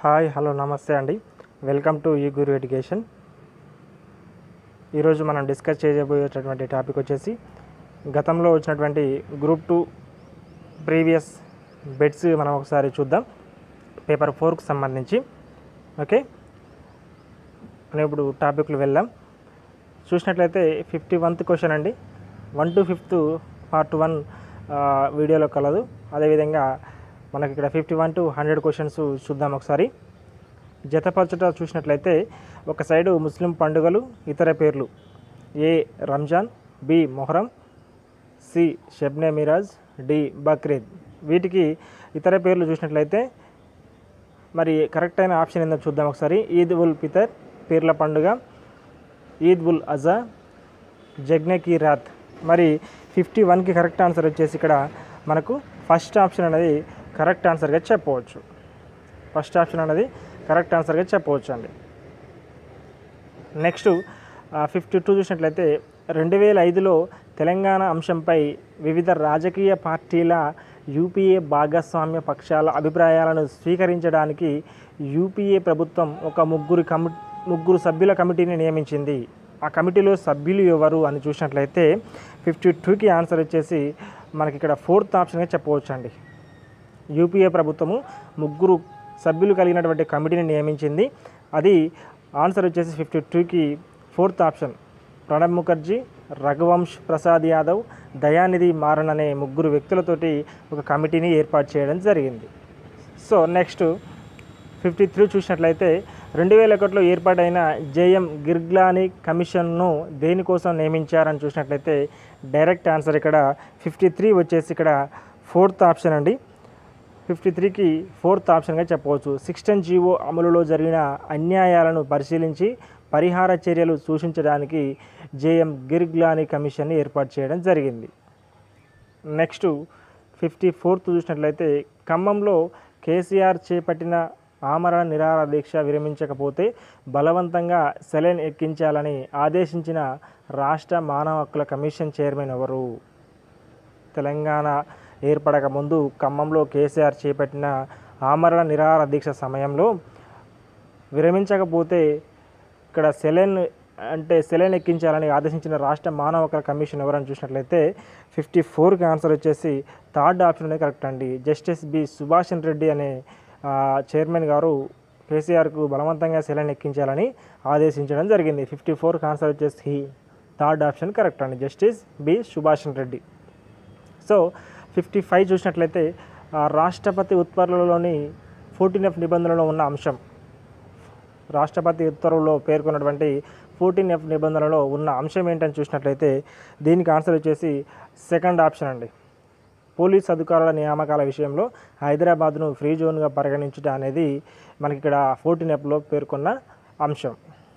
hi hello నమస్తే అండి welcome to ఈ గురు ఎడ్యుకేషన్ ఈరోజు మనం డిస్కస్ చేయబోయేటటువంటి టాపిక్ వచ్చేసి గతంలో వచ్చినటువంటి గ్రూప్ టూ ప్రీవియస్ బెడ్స్ మనం ఒకసారి చూద్దాం పేపర్ ఫోర్కు సంబంధించి ఓకే మనం ఇప్పుడు టాపిక్లు వెళ్ళాం చూసినట్లయితే ఫిఫ్టీ వన్త్ క్వశ్చన్ అండి one to fifth part one వీడియోలో కలదు అదేవిధంగా మనకి ఇక్కడ fifty one to hundred questions చూద్దాం ఒకసారి జతపరచుట చూసినట్లయితే ఒక సైడు ముస్లిం పండుగలు ఇతర పేర్లు A Ramzan B Muharram C Shabe Miraj D Bakrid వీటికి ఇతర పేర్లు చూసినట్లయితే మరి కరెక్ట్ అయిన ఆప్షన్ ఏందో చూద్దాం ఒకసారి ఈద్ ఉల్ ఫితర్ పీర్ల పండుగ ఈద్ ఉల్ అజా జగ్నే కీ రాత్ మరి ఫిఫ్టీ వన్కి కరెక్ట్ ఆన్సర్ వచ్చేసి ఇక్కడ మనకు ఫస్ట్ ఆప్షన్ అనేది కరెక్ట్ ఆన్సర్గా చెప్పవచ్చు ఫస్ట్ ఆప్షన్ అనేది కరెక్ట్ ఆన్సర్గా చెప్పవచ్చు అండి నెక్స్ట్ ఫిఫ్టీ టూ చూసినట్లయితే రెండు వేల ఐదులో తెలంగాణ అంశంపై వివిధ రాజకీయ పార్టీల యూపీఏ భాగస్వామ్య పక్షాల అభిప్రాయాలను స్వీకరించడానికి యూపీఏ ప్రభుత్వం ఒక ముగ్గురు కమి ముగ్గురు సభ్యుల కమిటీని నియమించింది ఆ కమిటీలో సభ్యులు ఎవరు అని చూసినట్లయితే ఫిఫ్టీ టూకి ఆన్సర్ వచ్చేసి మనకి ఇక్కడ ఫోర్త్ ఆప్షన్గా చెప్పవచ్చు అండి యూపీఏ ప్రభుత్వము ముగ్గురు సభ్యులు కలిగినటువంటి కమిటీని నియమించింది అది ఆన్సర్ వచ్చేసి ఫిఫ్టీ టూకి ఫోర్త్ ఆప్షన్ ప్రణబ్ ముఖర్జీ రఘువంశ్ ప్రసాద్ యాదవ్ దయానిధి మారన్ అనే ముగ్గురు వ్యక్తులతోటి ఒక కమిటీని ఏర్పాటు చేయడం జరిగింది సో నెక్స్ట్ ఫిఫ్టీ త్రీ చూసినట్లయితే రెండు వేల ఒకటిలో ఏర్పాటైన జేఎం గిర్గ్లాని కమిషన్ను దేనికోసం నియమించారని చూసినట్లయితే డైరెక్ట్ ఆన్సర్ ఇక్కడ ఫిఫ్టీ త్రీ వచ్చేసి ఇక్కడ ఫోర్త్ ఆప్షన్ అండి ఫిఫ్టీ త్రీకి ఫోర్త్ ఆప్షన్గా చెప్పవచ్చు సిక్స్టన్ జీవో అమలులో జరిగిన అన్యాయాలను పరిశీలించి పరిహార చర్యలు సూచించడానికి జేఎం గిర్గ్లాని కమిషన్ని ఏర్పాటు చేయడం జరిగింది నెక్స్ట్ ఫిఫ్టీ ఫోర్త్ చూసినట్లయితే ఖమ్మంలో కేసీఆర్ చేపట్టిన ఆమరణ నిరాహార దీక్ష విరమించకపోతే బలవంతంగా సెలైన్ ఎక్కించాలని ఆదేశించిన రాష్ట్ర మానవ హక్కుల కమిషన్ చైర్మన్ ఎవరు తెలంగాణ ఏర్పడక ముందు ఖమ్మంలో కేసీఆర్ చేపట్టిన ఆమరణ నిరాహార దీక్ష సమయంలో విరమించకపోతే ఇక్కడ సెలైన్ అంటే సెలైన్ ఎక్కించాలని ఆదేశించిన రాష్ట్ర మానవ హక్కుల కమిషన్ ఎవరని చూసినట్లయితే ఫిఫ్టీ ఫోర్కి ఆన్సర్ వచ్చేసి థర్డ్ ఆప్షన్ అనేది కరెక్ట్ అండి జస్టిస్ బి సుభాషన్ రెడ్డి అనే ఆ, చైర్మన్ గారు కేసీఆర్కు బలవంతంగా సెలైన్ ఎక్కించాలని ఆదేశించడం జరిగింది ఫిఫ్టీ ఫోర్కి ఆన్సర్ వచ్చేసి థర్డ్ ఆప్షన్ కరెక్ట్ అండి justice B Subhashan Reddy so fifty five చూసినట్లయితే ఆ, రాష్ట్రపతి ఉత్తర్వులలోని ఫోర్టీన్ ఎఫ్ నిబంధనలో ఉన్న అంశం రాష్ట్రపతి ఉత్తర్వుల్లో పేర్కొన్నటువంటి ఫోర్టీన్ ఎఫ్ నిబంధనలో ఉన్న అంశం ఏంటని చూసినట్లయితే దీనికి ఆన్సర్ వచ్చేసి సెకండ్ ఆప్షన్ అండి పోలీస్ అధికారుల నియామకాల విషయంలో హైదరాబాద్ను ఫ్రీ జోన్గా పరిగణించుట అనేది మనకి ఇక్కడ ఫోర్టీన్ ఎఫ్లో పేర్కొన్న అంశం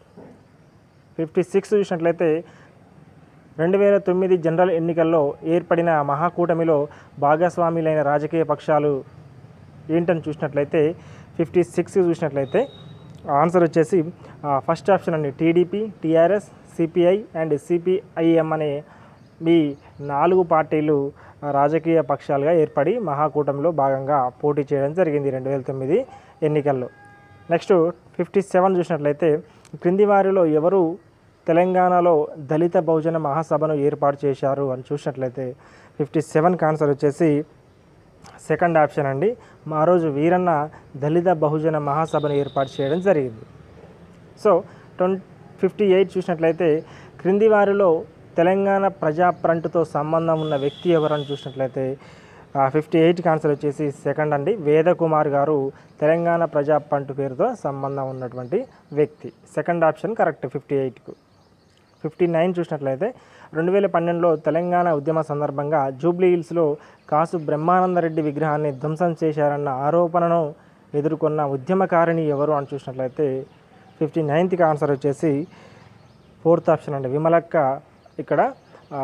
ఫిఫ్టీ సిక్స్ చూసినట్లయితే రెండు వేల తొమ్మిది జనరల్ ఎన్నికల్లో ఏర్పడిన మహాకూటమిలో భాగస్వాములైన రాజకీయ పక్షాలు ఏంటని చూసినట్లయితే ఫిఫ్టీ సిక్స్ చూసినట్లయితే ఆన్సర్ వచ్చేసి ఆ, ఫస్ట్ ఆప్షన్ అండి TDP TRS CPI and CPIM అనే ఈ నాలుగు పార్టీలు ఆ, రాజకీయ పక్షాలుగా ఏర్పడి మహాకూటమిలో భాగంగా పోటీ చేయడం జరిగింది రెండు వేల తొమ్మిది ఎన్నికల్లో నెక్స్ట్ ఫిఫ్టీ సెవెన్ చూసినట్లయితే క్రింది వారిలో ఎవరు తెలంగాణలో దళిత బహుజన మహాసభను ఏర్పాటు చేశారు అని చూసినట్లయితే ఫిఫ్టీ సెవెన్కి ఆన్సర్ వచ్చేసి సెకండ్ ఆప్షన్ అండి ఆ రోజు వీరన్న దళిత బహుజన మహాసభను ఏర్పాటు చేయడం జరిగింది సో ట్వం ఫిఫ్టీ ఎయిట్ చూసినట్లయితే క్రింది వారిలో తెలంగాణ ప్రజా ఫ్రంట్తో సంబంధం ఉన్న వ్యక్తి ఎవరని చూసినట్లయితే ఫిఫ్టీ ఎయిట్కి ఆన్సర్ వచ్చేసి సెకండ్ అండి వేదకుమార్ గారు తెలంగాణ ప్రజా ఫ్రంట్ పేరుతో సంబంధం ఉన్నటువంటి వ్యక్తి సెకండ్ ఆప్షన్ కరెక్ట్ ఫిఫ్టీ ఎయిట్కు ఫిఫ్టీ నైన్ చూసినట్లయితే రెండు వేల పన్నెండులో తెలంగాణ ఉద్యమ సందర్భంగా జూబ్లీ హిల్స్లో కాసు బ్రహ్మానందరెడ్డి విగ్రహాన్ని ధ్వంసం చేశారన్న ఆరోపణను ఎదుర్కొన్న ఉద్యమకారిణి ఎవరు అని చూసినట్లయితే ఫిఫ్టీ నైన్త్కి ఆన్సర్ వచ్చేసి ఫోర్త్ ఆప్షన్ అండి విమలక్క ఇక్కడ ఆ,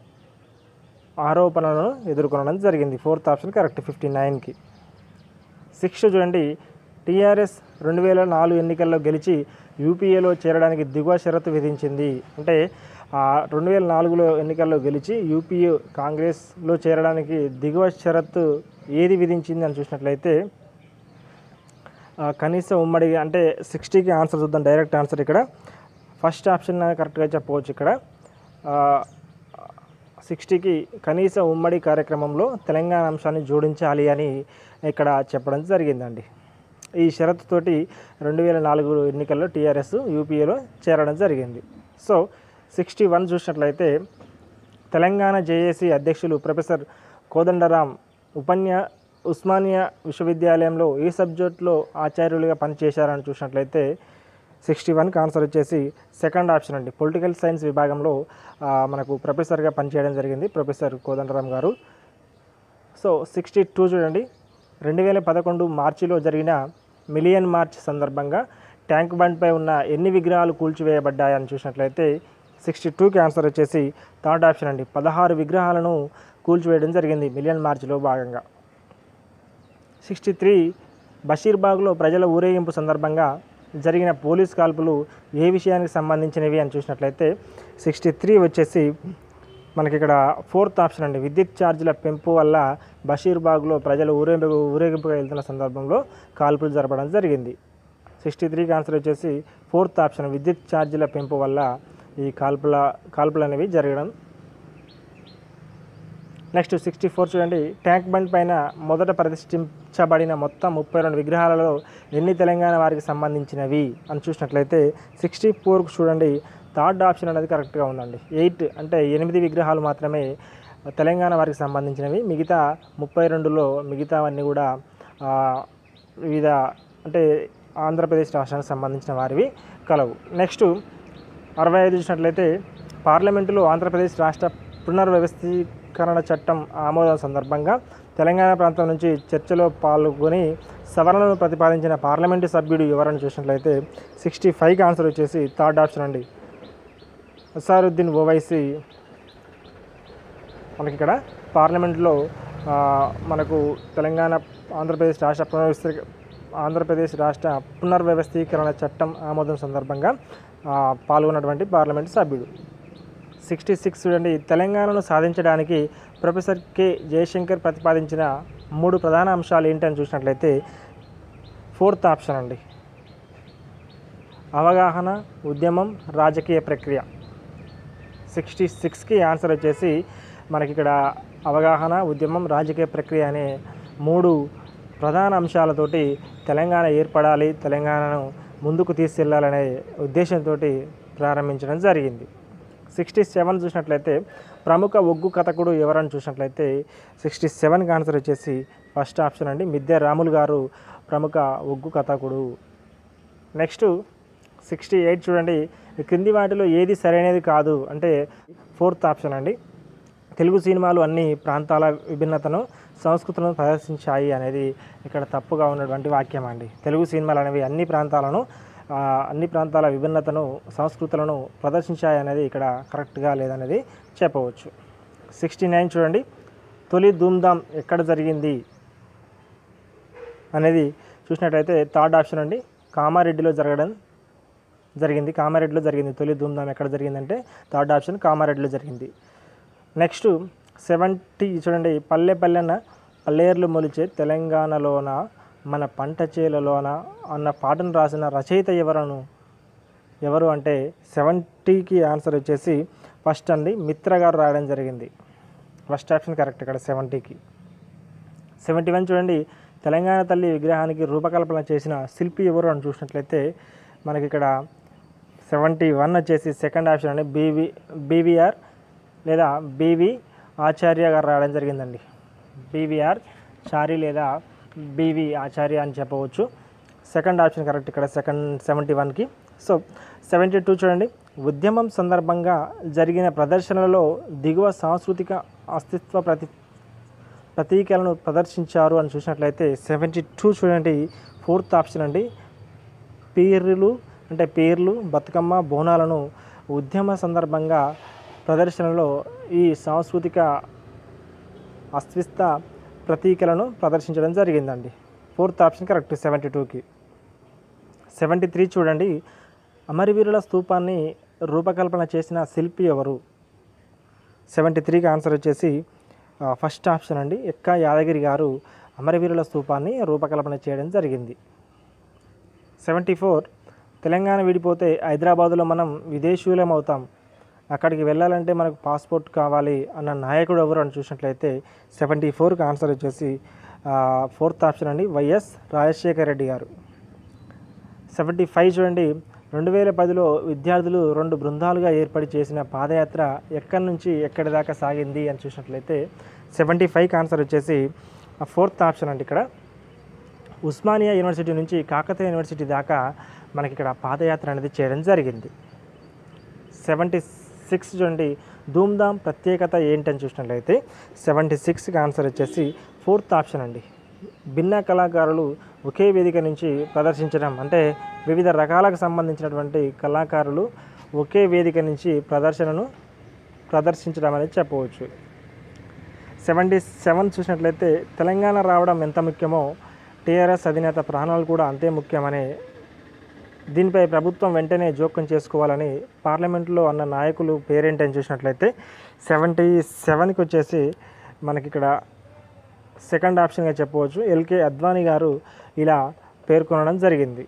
ఆరోపణలను ఎదుర్కొనడం జరిగింది ఫోర్త్ ఆప్షన్ కరెక్ట్ ఫిఫ్టీ నైన్కి సిక్స్ చూడండి టీఆర్ఎస్ రెండు వేల నాలుగు ఎన్నికల్లో గెలిచి యూపీఏలో చేరడానికి దిగువ షరతు విధించింది అంటే రెండు వేల నాలుగులో ఎన్నికల్లో గెలిచి యూపీఏ కాంగ్రెస్లో చేరడానికి దిగువ షరతు ఏది విధించింది అని చూసినట్లయితే ఆ, ఆ, కనీస ఉమ్మడి అంటే సిక్స్టీకి ఆన్సర్ చూద్దాం డైరెక్ట్ ఆన్సర్ ఇక్కడ ఫస్ట్ ఆప్షన్ కరెక్ట్గా చెప్పవచ్చు ఇక్కడ సిక్స్టీకి కనీస ఉమ్మడి కార్యక్రమంలో తెలంగాణ అంశాన్ని జోడించాలి అని ఇక్కడ చెప్పడం జరిగిందండి ఈ షరతుతోటి రెండు వేల నాలుగు ఎన్నికల్లో టీఆర్ఎస్ యూపీఏలో చేరడం జరిగింది సో సిక్స్టీ వన్ చూసినట్లయితే తెలంగాణ జేఏసీ అధ్యక్షులు ప్రొఫెసర్ కోదండరాం ఉపన్యా ఉస్మానియా విశ్వవిద్యాలయంలో ఏ సబ్జెక్టులో ఆచార్యులుగా పనిచేశారని చూసినట్లయితే సిక్స్టీ వన్కి ఆన్సర్ వచ్చేసి సెకండ్ ఆప్షన్ అండి పొలిటికల్ సైన్స్ విభాగంలో ఆ, మనకు ప్రొఫెసర్గా పనిచేయడం జరిగింది ప్రొఫెసర్ కోదండరాం గారు సో సిక్స్టీ టూ చూడండి రెండు వేల పదకొండు మార్చిలో జరిగిన మిలియన్ మార్చ్ సందర్భంగా ట్యాంక్ బండ్పై ఉన్న ఎన్ని విగ్రహాలు కూల్చివేయబడ్డాయని చూసినట్లయితే సిక్స్టీ టూకి ఆన్సర్ వచ్చేసి థర్డ్ ఆప్షన్ అండి పదహారు విగ్రహాలను కూల్చివేయడం జరిగింది మిలియన్ మార్చ్లో భాగంగా సిక్స్టీ త్రీ బషీర్బాగ్లో ప్రజల ఊరేగింపు సందర్భంగా జరిగిన పోలీస్ కాల్పులు ఏ విషయానికి సంబంధించినవి అని చూసినట్లయితే సిక్స్టీ త్రీ వచ్చేసి మనకి ఇక్కడ ఫోర్త్ ఆప్షన్ అండి విద్యుత్ ఛార్జీల పెంపు వల్ల బషీర్బాగ్లో ప్రజలు ఊరేగింపు ఊరేగింపుగా వెళ్తున్న సందర్భంలో కాల్పులు జరపడం జరిగింది సిక్స్టీ త్రీకి ఆన్సర్ వచ్చేసి ఫోర్త్ ఆప్షన్ విద్యుత్ ఛార్జీల పెంపు వల్ల ఈ కాల్పుల కాల్పులు అనేవి జరగడం నెక్స్ట్ సిక్స్టీ ఫోర్ చూడండి ట్యాంక్ బండ్ పైన మొదట ప్రతిష్ఠించబడిన మొత్తం ముప్పై రెండు విగ్రహాలలో ఎన్ని తెలంగాణ వారికి సంబంధించినవి అని చూసినట్లయితే సిక్స్టీ ఫోర్కి చూడండి థర్డ్ ఆప్షన్ అనేది కరెక్ట్గా ఉందండి ఎయిట్ అంటే ఎనిమిది విగ్రహాలు మాత్రమే తెలంగాణ వారికి సంబంధించినవి మిగతా ముప్పై రెండులో మిగతావన్నీ కూడా ఆ, వివిధ అంటే ఆంధ్రప్రదేశ్ రాష్ట్రానికి సంబంధించిన వారివి కలవు నెక్స్ట్ అరవై ఐదు చూసినట్లయితే పార్లమెంటులో ఆంధ్రప్రదేశ్ రాష్ట్ర పునర్వ్యవస్థీకరణ చట్టం ఆమోదం సందర్భంగా తెలంగాణ ప్రాంతం నుంచి చర్చలో పాల్గొని సవరణలను ప్రతిపాదించిన పార్లమెంటు సభ్యుడు ఎవరని చూసినట్లయితే సిక్స్టీ ఫైవ్కి ఆన్సర్ వచ్చేసి థర్డ్ ఆప్షన్ అండి అసారుద్దీన్ ఓవైసీ మనకి ఇక్కడ పార్లమెంట్లో ఆ, మనకు తెలంగాణ ఆంధ్రప్రదేశ్ రాష్ట్ర పునర్వ్యవస్థ ఆంధ్రప్రదేశ్ రాష్ట్ర పునర్వ్యవస్థీకరణ చట్టం ఆమోదం సందర్భంగా ఆ, పాల్గొన్నటువంటి పార్లమెంట్ సభ్యుడు సిక్స్టీ సిక్స్ చూడండి తెలంగాణను సాధించడానికి ప్రొఫెసర్ కె జయశంకర్ ప్రతిపాదించిన మూడు ప్రధాన అంశాలు ఏంటని చూసినట్లయితే ఫోర్త్ ఆప్షన్ అండి అవగాహన ఉద్యమం రాజకీయ ప్రక్రియ సిక్స్టీ సిక్స్కి ఆన్సర్ వచ్చేసి మనకి ఇక్కడ అవగాహన ఉద్యమం రాజకీయ ప్రక్రియ అనే మూడు ప్రధాన అంశాలతోటి తెలంగాణ ఏర్పడాలి తెలంగాణను ముందుకు తీసుకెళ్లాలనే ఉద్దేశంతో ప్రారంభించడం జరిగింది సిక్స్టీ సెవెన్ చూసినట్లయితే ప్రముఖ ఒగ్గు కథకుడు ఎవరని చూసినట్లయితే సిక్స్టీ సెవెన్కి ఆన్సర్ వచ్చేసి ఫస్ట్ ఆప్షన్ అండి మిద్దె రాములు గారు ప్రముఖ ఒగ్గు కథకుడు నెక్స్ట్ సిక్స్టీ ఎయిట్ చూడండి ఈ క్రింది వాటిలో ఏది సరైనది కాదు అంటే ఫోర్త్ ఆప్షన్ అండి తెలుగు సినిమాలు అన్ని ప్రాంతాల విభిన్నతను సంస్కృతులను ప్రదర్శించాయి అనేది ఇక్కడ తప్పుగా ఉన్నటువంటి వాక్యం అండి తెలుగు సినిమాలు అనేవి అన్ని ప్రాంతాలను ఆ, అన్ని ప్రాంతాల విభిన్నతను సంస్కృతులను ప్రదర్శించాయి అనేది ఇక్కడ కరెక్ట్గా లేదనేది చెప్పవచ్చు సిక్స్టీ నైన్ చూడండి తొలి ధూమ్ధామ్ ఎక్కడ జరిగింది అనేది చూసినట్లయితే థర్డ్ ఆప్షన్ అండి కామారెడ్డిలో జరగడం జరిగింది కామారెడ్డిలో జరిగింది తొలి ధూమ్ధామ్ ఎక్కడ జరిగిందంటే థర్డ్ ఆప్షన్ కామారెడ్డిలో జరిగింది నెక్స్ట్ సెవెంటీ చూడండి పల్లె పల్లెన పల్లేర్లు మొలిచే తెలంగాణలోన మన పంట చేలలోన అన్న పాటను రాసిన రచయిత ఎవరను ఎవరు అంటే సెవెంటీకి ఆన్సర్ వచ్చేసి ఫస్ట్ అండి మిత్ర గారు రాయడం జరిగింది ఫస్ట్ ఆప్షన్ కరెక్ట్ ఇక్కడ సెవెంటీకి సెవెంటీ వన్ చూడండి తెలంగాణ తల్లి విగ్రహానికి రూపకల్పన చేసిన శిల్పి ఎవరు అని చూసినట్లయితే మనకి ఇక్కడ సెవెంటీ వన్ వచ్చేసి సెకండ్ ఆప్షన్ అండి బీవీ బీవీఆర్ లేదా బీవి ఆచార్య గారు రావడం జరిగిందండి బీవీఆర్ చారి లేదా బీవి ఆచార్య అని చెప్పవచ్చు సెకండ్ ఆప్షన్ కరెక్ట్ ఇక్కడ సెకండ్ సెవెంటీ వన్కి సో సెవెంటీ టూ చూడండి ఉద్యమం సందర్భంగా జరిగిన ప్రదర్శనలలో దిగువ సాంస్కృతిక అస్తిత్వ ప్రతి ప్రతీకలను ప్రదర్శించారు అని చూసినట్లయితే సెవెంటీ టూ చూడండి ఫోర్త్ ఆప్షన్ అండి పీర్లు అంటే పేర్లు బతుకమ్మ బోనాలను ఉద్యమ సందర్భంగా ప్రదర్శనలో ఈ సాంస్కృతిక అస్తిత్వ ప్రతీకలను ప్రదర్శించడం జరిగిందండి ఫోర్త్ ఆప్షన్ కరెక్ట్ సెవెంటీ టూకి సెవెంటీ త్రీ చూడండి అమరవీరుల స్తూపాన్ని రూపకల్పన చేసిన శిల్పి ఎవరు సెవెంటీ త్రీకి ఆన్సర్ వచ్చేసి ఆ, ఫస్ట్ ఆప్షన్ అండి ఎక్క యాదగిరి గారు అమరవీరుల స్తూపాన్ని రూపకల్పన చేయడం జరిగింది సెవెంటీ ఫోర్ తెలంగాణ విడిపోతే హైదరాబాదులో మనం విదేశీయులం అవుతాం అక్కడికి వెళ్ళాలంటే మనకు పాస్పోర్ట్ కావాలి అన్న నాయకుడు ఎవరు అని చూసినట్లయితే సెవెంటీ ఫోర్కి ఆన్సర్ వచ్చేసి ఫోర్త్ ఆప్షన్ అండి YS Rajasekhara Reddy garu seventy five చూడండి రెండు వేల పదిలో విద్యార్థులు రెండు బృందాలుగా ఏర్పడి చేసిన పాదయాత్ర ఎక్కడి నుంచి ఎక్కడి దాకా సాగింది అని చూసినట్లయితే సెవెంటీ ఫైవ్కి ఆన్సర్ వచ్చేసి ఫోర్త్ ఆప్షన్ అండి ఇక్కడ ఉస్మానియా యూనివర్సిటీ నుంచి కాకతీయ యూనివర్సిటీ దాకా మనకి ఇక్కడ పాదయాత్ర అనేది చేయడం జరిగింది సెవెంటీ సిక్స్ చూడండి ధూమ్ధామ్ ప్రత్యేకత ఏంటని చూసినట్లయితే సెవెంటీ సిక్స్కి ఆన్సర్ వచ్చేసి ఫోర్త్ ఆప్షన్ అండి భిన్న కళాకారులు ఒకే వేదిక నుంచి ప్రదర్శించడం అంటే వివిధ రకాలకు సంబంధించినటువంటి కళాకారులు ఒకే వేదిక నుంచి ప్రదర్శనను ప్రదర్శించడం అనేది చెప్పవచ్చు సెవెంటీ సెవెన్ చూసినట్లయితే తెలంగాణ రావడం ఎంత ముఖ్యమో టీఆర్ఎస్ అధినేత ప్రాణాలు కూడా అంతే ముఖ్యమని దీనిపై ప్రభుత్వం వెంటనే జోక్యం చేసుకోవాలని పార్లమెంట్లో అన్న నాయకులు పేరేంటని చూసినట్లయితే సెవెంటీ సెవెన్కి వచ్చేసి మనకి ఇక్కడ సెకండ్ ఆప్షన్గా చెప్పవచ్చు ఎల్కే అద్వానీ గారు ఇలా పేర్కొనడం జరిగింది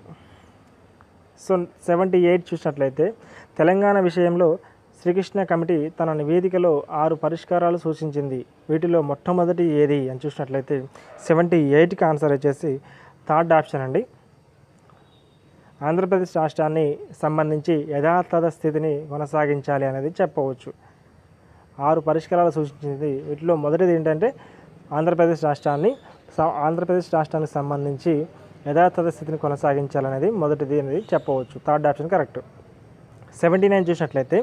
సో సెవెంటీ ఎయిట్ చూసినట్లయితే తెలంగాణ విషయంలో శ్రీకృష్ణ కమిటీ తన నివేదికలో ఆరు పరిష్కారాలు సూచించింది వీటిలో మొట్టమొదటి ఏది అని చూసినట్లయితే సెవెంటీ ఎయిట్కి ఆన్సర్ వచ్చేసి థర్డ్ ఆప్షన్ అండి ఆంధ్రప్రదేశ్ రాష్ట్రాన్ని సంబంధించి యథాతథ స్థితిని కొనసాగించాలి అనేది చెప్పవచ్చు ఆరు పరిష్కారాలు సూచించింది వీటిలో మొదటిది ఏంటంటే ఆంధ్రప్రదేశ్ రాష్ట్రాన్ని స- ఆంధ్రప్రదేశ్ రాష్ట్రానికి సంబంధించి యథాతథ స్థితిని కొనసాగించాలనేది మొదటిది అనేది చెప్పవచ్చు third option correct seventy nine చూసినట్లయితే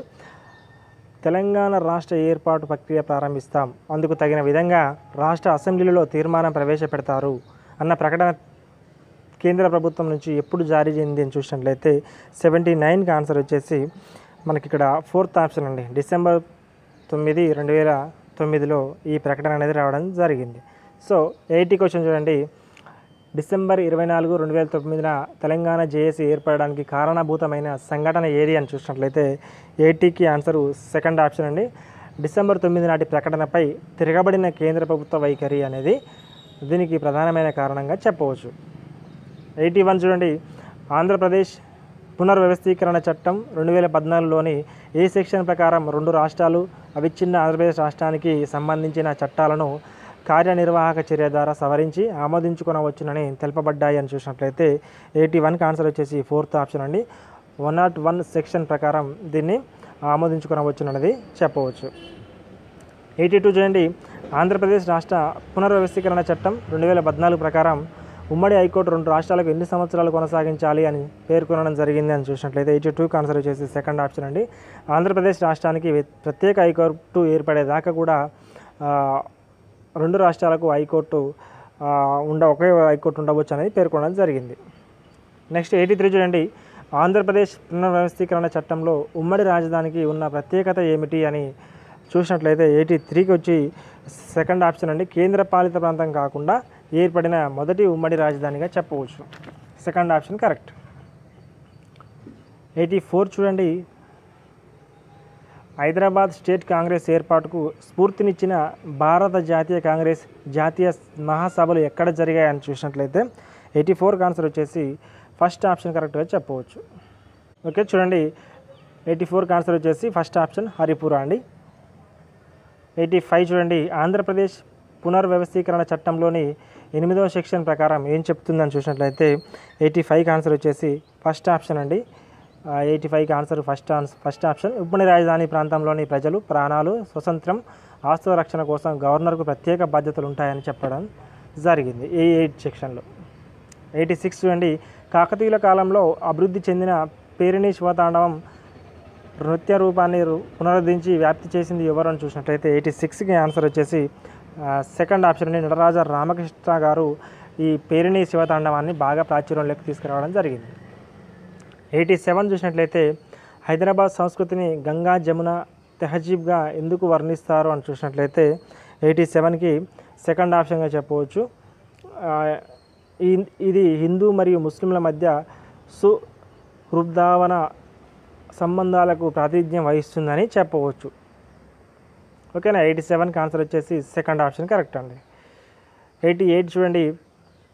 తెలంగాణ రాష్ట్ర ఏర్పాటు ప్రక్రియ ప్రారంభిస్తాం అందుకు తగిన విధంగా రాష్ట్ర అసెంబ్లీలో తీర్మానం ప్రవేశపెడతారు అన్న ప్రకటన కేంద్ర ప్రభుత్వం నుంచి ఎప్పుడు జారీ చేయింది అని చూసినట్లయితే సెవెంటీ నైన్కి ఆన్సర్ వచ్చేసి మనకి ఇక్కడ ఫోర్త్ ఆప్షన్ అండి డిసెంబర్ తొమ్మిది రెండు వేల తొమ్మిదిలో ఈ ప్రకటన అనేది రావడం జరిగింది సో ఎయిటీ క్వశ్చన్ చూడండి డిసెంబర్ ఇరవై నాలుగు రెండు వేల తొమ్మిదిన తెలంగాణ జేఏసీ ఏర్పడడానికి కారణభూతమైన సంఘటన ఏది అని చూసినట్లయితే ఎయిటీకి ఆన్సర్ సెకండ్ ఆప్షన్ అండి డిసెంబర్ తొమ్మిది నాటి ప్రకటనపై తిరగబడిన కేంద్ర ప్రభుత్వ వైఖరి అనేది దీనికి ప్రధానమైన కారణంగా చెప్పవచ్చు ఎయిటీ వన్ చూడండి ఆంధ్రప్రదేశ్ పునర్వ్యవస్థీకరణ చట్టం రెండు వేల పద్నాలుగులోని ఏ సెక్షన్ ప్రకారం రెండు రాష్ట్రాలు అవిచ్ఛిన్న ఆంధ్రప్రదేశ్ రాష్ట్రానికి సంబంధించిన చట్టాలను కార్యనిర్వాహక చర్య ద్వారా సవరించి ఆమోదించుకొనవచ్చునని తెలుపబడ్డాయి అని చూసినట్లయితే ఎయిటీ వన్కి ఆన్సర్ వచ్చేసి ఫోర్త్ ఆప్షన్ అండి వన్ నాట్ వన్ సెక్షన్ ప్రకారం దీన్ని ఆమోదించుకొనవచ్చుననేది చెప్పవచ్చు ఎయిటీ టూ చూడండి ఆంధ్రప్రదేశ్ రాష్ట్ర పునర్వ్యవస్థీకరణ చట్టం రెండు వేల పద్నాలుగు ప్రకారం ఉమ్మడి హైకోర్టు రెండు రాష్ట్రాలకు ఎన్ని సంవత్సరాలు కొనసాగించాలి అని పేర్కొనడం జరిగింది అని చూసినట్లయితే ఎయిటీ టూకి ఆన్సర్ వచ్చేసి సెకండ్ ఆప్షన్ అండి ఆంధ్రప్రదేశ్ రాష్ట్రానికి వ్య- ప్రత్యేక హైకోర్టు ఏర్పడేదాకా కూడా ఆ, రెండు రాష్ట్రాలకు హైకోర్టు ఆ, ఉండ ఒకే హైకోర్టు ఉండవచ్చు అనేది పేర్కొనడం జరిగింది నెక్స్ట్ ఎయిటీ త్రీ చూడండి ఆంధ్రప్రదేశ్ పునర్వ్యవస్థీకరణ చట్టంలో ఉమ్మడి రాజధానికి ఉన్న ప్రత్యేకత ఏమిటి అని చూసినట్లయితే ఎయిటీ త్రీకి వచ్చి సెకండ్ ఆప్షన్ అండి కేంద్ర పాలిత ప్రాంతం కాకుండా ఏర్పడిన మొదటి ఉమ్మడి రాజధానిగా చెప్పవచ్చు second option correct eighty four చూడండి హైదరాబాద్ స్టేట్ కాంగ్రెస్ ఏర్పాటుకు స్ఫూర్తినిచ్చిన భారత జాతీయ కాంగ్రెస్ జాతీయ మహాసభలు ఎక్కడ జరిగాయని చూసినట్లయితే ఎయిటీ ఫోర్కి ఆన్సర్ వచ్చేసి ఫస్ట్ ఆప్షన్ కరెక్ట్గా చెప్పవచ్చు ఓకే చూడండి ఎయిటీ ఫోర్కి ఆన్సర్ వచ్చేసి ఫస్ట్ ఆప్షన్ హరిపుర అండి ఎయిటీ ఫైవ్ చూడండి ఆంధ్రప్రదేశ్ పునర్వ్యవస్థీకరణ చట్టంలోని ఎనిమిదవ సెక్షన్ ప్రకారం ఏం చెప్తుందని చూసినట్లయితే ఎయిటీ ఫైవ్కి ఆన్సర్ వచ్చేసి ఫస్ట్ ఆప్షన్ అండి ఎయిటీ ఫైవ్కి ఆన్సర్ ఫస్ట్ ఆన్స్ ఫస్ట్ ఆప్షన్ ఉమ్మడి రాజధాని ప్రాంతంలోని ప్రజలు ప్రాణాలు స్వతంత్రం ఆస్తుల రక్షణ కోసం గవర్నర్కు ప్రత్యేక బాధ్యతలు ఉంటాయని చెప్పడం జరిగింది ఈ ఎయిట్ సెక్షన్లో ఎయిటీ సిక్స్ చూడండి కాకతీయుల కాలంలో అభివృద్ధి చెందిన పేరిణి శివతాండవం నృత్య రూపాన్ని రు- పునరుద్ధరించి వ్యాప్తి చేసింది ఎవరు అని చూసినట్లయితే ఎయిటీ సిక్స్కి ఆన్సర్ వచ్చేసి సెకండ్ ఆప్షన్ అండి నటరాజ రామకృష్ణ గారు ఈ పేరిణి శివతాండవాన్ని బాగా ప్రాచుర్యంలోకి తీసుకురావడం జరిగింది ఎయిటీ సెవెన్ చూసినట్లయితే హైదరాబాద్ సంస్కృతిని గంగా జమున తెహజీబ్గా ఎందుకు వర్ణిస్తారు అని చూసినట్లయితే ఎయిటీ సెవెన్కి సెకండ్ ఆప్షన్గా చెప్పవచ్చు ఆ, ఈ- ఇది హిందూ మరియు ముస్లింల మధ్య సుహృద్భావన సంబంధాలకు ప్రాతినిధ్యం వహిస్తుందని చెప్పవచ్చు ఓకేనా ఎయిటీ సెవెన్కి ఆన్సర్ వచ్చేసి సెకండ్ ఆప్షన్ కరెక్ట్ అండి ఎయిటీ ఎయిట్ చూడండి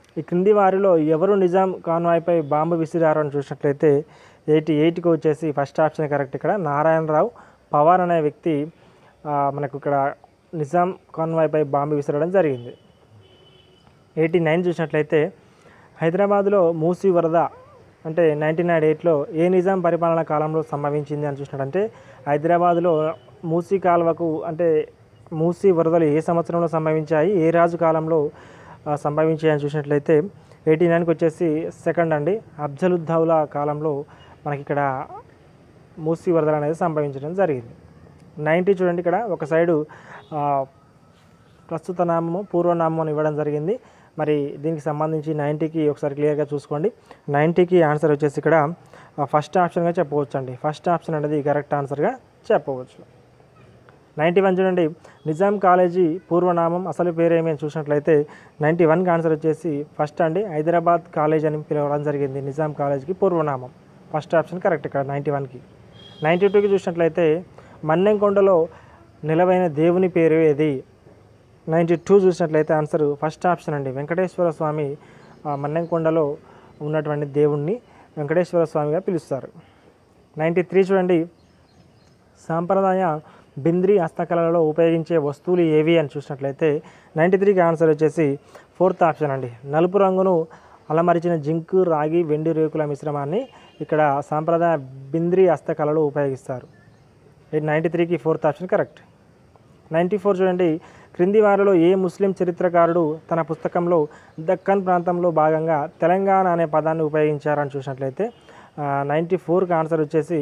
ఈ క్రింది వారిలో ఎవరు నిజాం కాన్వాయ్పై బాంబు విసిరారు అని చూసినట్లయితే ఎయిటీ ఎయిట్కి వచ్చేసి ఫస్ట్ ఆప్షన్ కరెక్ట్ ఇక్కడ నారాయణరావు పవార్ అనే వ్యక్తి ఆ, మనకు ఇక్కడ నిజాం కాన్వాయ్పై బాంబు విసరడం జరిగింది ఎయిటీ నైన్ చూసినట్లయితే హైదరాబాద్లో మూసీ వరద అంటే నైన్టీన్ నైన్ ఎయిట్లో ఏ నిజాం పరిపాలన కాలంలో సంభవించింది అని చూసినట్టంటే హైదరాబాద్లో మూసీ కాలువకు అంటే మూసీ వరదలు ఏ సంవత్సరంలో సంభవించాయి ఏ రాజు కాలంలో ఆ, సంభవించాయి అని చూసినట్లయితే ఎయిటీ నైన్కి వచ్చేసి సెకండ్ అండి అఫ్జలుద్దౌలా కాలంలో మనకి ఇక్కడ మూసీ వరదలు అనేది సంభవించడం జరిగింది నైంటీ చూడండి ఇక్కడ ఒక సైడు ఆ, ప్రస్తుత నామము పూర్వనామం అని ఇవ్వడం జరిగింది మరి దీనికి సంబంధించి నైంటీకి ఒకసారి క్లియర్గా చూసుకోండి నైంటీకి ఆన్సర్ వచ్చేసి ఇక్కడ ఫస్ట్ ఆప్షన్గా చెప్పవచ్చు అండి ఫస్ట్ ఆప్షన్ అనేది కరెక్ట్ ఆన్సర్గా చెప్పవచ్చు నైంటీ వన్ చూడండి నిజాం కాలేజీ పూర్వనామం అసలు పేరేమి అని చూసినట్లయితే నైంటీ వన్కి ఆన్సర్ వచ్చేసి ఫస్ట్ అండి హైదరాబాద్ కాలేజ్ అని పిలవడం జరిగింది నిజాం కాలేజ్కి పూర్వనామం ఫస్ట్ ఆప్షన్ కరెక్ట్ ఇక్కడ నైంటీ వన్కి నైంటీ టూకి చూసినట్లయితే మన్నెంకొండలో నిలవైన దేవుని పేరు ఏది నైంటీ టూ చూసినట్లయితే ఆన్సర్ ఫస్ట్ ఆప్షన్ అండి వెంకటేశ్వర స్వామి ఆ, మన్నెంకొండలో ఉన్నటువంటి దేవుణ్ణి వెంకటేశ్వర స్వామిగా పిలుస్తారు నైంటీ త్రీ చూడండి సాంప్రదాయ బింద్రి హస్తకళలలో ఉపయోగించే వస్తువులు ఏవి అని చూసినట్లయితే నైంటీ త్రీకి ఆన్సర్ వచ్చేసి ఫోర్త్ ఆప్షన్ అండి నలుపు రంగును అలమరిచిన జింకు రాగి వెండి రేకుల మిశ్రమాన్ని ఇక్కడ సాంప్రదాయ బింద్రి హస్తకళలో ఉపయోగిస్తారు నైంటీ త్రీకి fourth option correct ninety four చూడండి క్రింది వారిలో ఏ ముస్లిం చరిత్రకారుడు తన పుస్తకంలో దక్కన్ ప్రాంతంలో భాగంగా తెలంగాణ అనే పదాన్ని ఉపయోగించారని చూసినట్లయితే నైంటీ ఫోర్కి ఆన్సర్ వచ్చేసి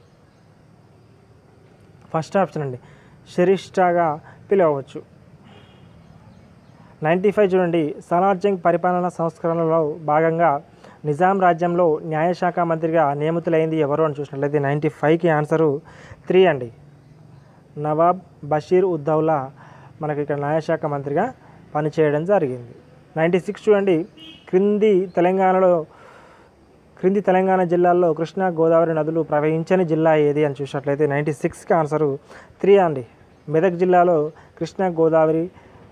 ఫస్ట్ ఆప్షన్ అండి షరిష్టాగా పిలవవచ్చు నైంటీ ఫైవ్ చూడండి సలార్జంగ్ పరిపాలన సంస్కరణలో భాగంగా నిజాం రాజ్యంలో న్యాయశాఖ మంత్రిగా నియమితులైంది ఎవరు అని చూసినట్లయితే నైంటీ ఫైవ్కి ఆన్సరు త్రీ అండి నవాబ్ బషీర్ ఉద్దౌలా మనకి ఇక్కడ న్యాయశాఖ మంత్రిగా పనిచేయడం జరిగింది నైంటీ సిక్స్ చూడండి క్రింది తెలంగాణలో క్రింది తెలంగాణ జిల్లాల్లో కృష్ణా గోదావరి నదులు ప్రవహించని జిల్లా ఏది అని చూసినట్లయితే నైంటీ సిక్స్కి ఆన్సరు త్రీ అండి మెదక్ జిల్లాలో కృష్ణా గోదావరి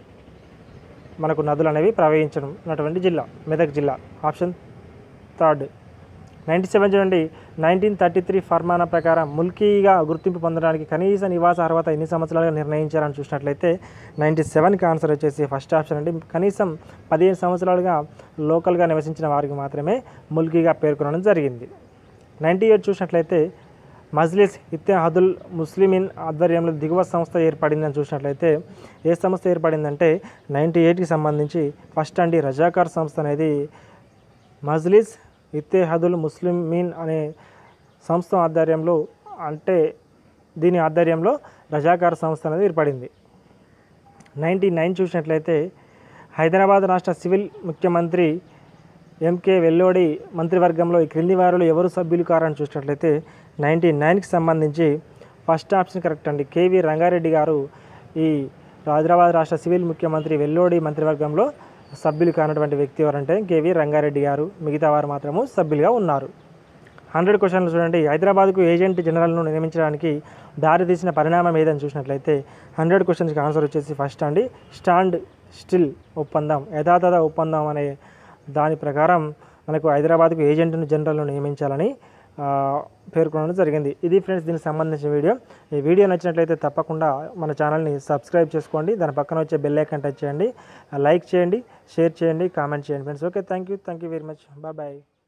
మనకు నదులు అనేవి ప్రవహించినటువంటి జిల్లా మెదక్ జిల్లా ఆప్షన్ థర్డ్ నైంటీ సెవెన్ చూడండి నైన్టీన్ థర్టీ త్రీ ఫర్మానా ప్రకారం ముల్కీగా గుర్తింపు పొందడానికి కనీస నివాస అర్హత ఎన్ని సంవత్సరాలుగా నిర్ణయించారని చూసినట్లయితే నైంటీ సెవెన్కి ఆన్సర్ వచ్చేసి ఫస్ట్ ఆప్షన్ అండి కనీసం పదిహేను సంవత్సరాలుగా లోకల్గా నివసించిన వారికి మాత్రమే ముల్కీగా పేర్కొనడం జరిగింది నైంటీ ఎయిట్ చూసినట్లయితే మజ్లిస్ ఇత్తెహాదుల్ ముస్లిమిన్ ఆధ్వర్యంలో దిగువ సంస్థ ఏర్పడిందని చూసినట్లయితే ఏ సంస్థ ఏర్పడిందంటే నైంటీ ఎయిట్కి సంబంధించి ఫస్ట్ అండి రజాకార్ సంస్థ అనేది మజ్లిస్ ఇత్తెహాదుల్ ముస్లిమీన్ అనే సంస్థ ఆధ్వర్యంలో అంటే దీని ఆధ్వర్యంలో రజాకార్ సంస్థ అనేది ఏర్పడింది నైంటీ నైన్ చూసినట్లయితే హైదరాబాద్ రాష్ట్ర సివిల్ ముఖ్యమంత్రి ఎంకే వెల్లోడి మంత్రివర్గంలో ఈ క్రింది వారిలో ఎవరు సభ్యులు కారని చూసినట్లయితే నైంటీ నైన్కి సంబంధించి ఫస్ట్ ఆప్షన్ కరెక్ట్ అండి కేవీ రంగారెడ్డి గారు ఈ హైదరాబాద్ రాష్ట్ర సివిల్ ముఖ్యమంత్రి వెల్లోడి మంత్రివర్గంలో సభ్యులు కానటువంటి వ్యక్తి ఎవరంటే కేవీ రంగారెడ్డి గారు మిగతా వారు మాత్రము సభ్యులుగా ఉన్నారు హండ్రెడ్ క్వశ్చన్లు చూడండి హైదరాబాద్కు ఏజెంట్ జనరల్ను నియమించడానికి దారి తీసిన పరిణామం ఏదని చూసినట్లయితే హండ్రెడ్ క్వశ్చన్స్కి ఆన్సర్ వచ్చేసి ఫస్ట్ అండి స్టాండ్ స్టిల్ ఒప్పందం యథాతథ ఒప్పందం అనే దాని ప్రకారం మనకు హైదరాబాద్కు ఏజెంట్ను జనరల్ను నియమించాలని ఆ, పేర్కొనడం జరిగింది ఇది ఫ్రెండ్స్ దీనికి సంబంధించిన వీడియో ఈ వీడియో నచ్చినట్లయితే తప్పకుండా మన ఛానల్ని సబ్స్క్రైబ్ చేసుకోండి దాని పక్కన వచ్చే బెల్ ఐకాన్ టచ్ చేయండి లైక్ చేయండి షేర్ చేయండి కామెంట్ చేయండి friends okay thank you thank you very much bye bye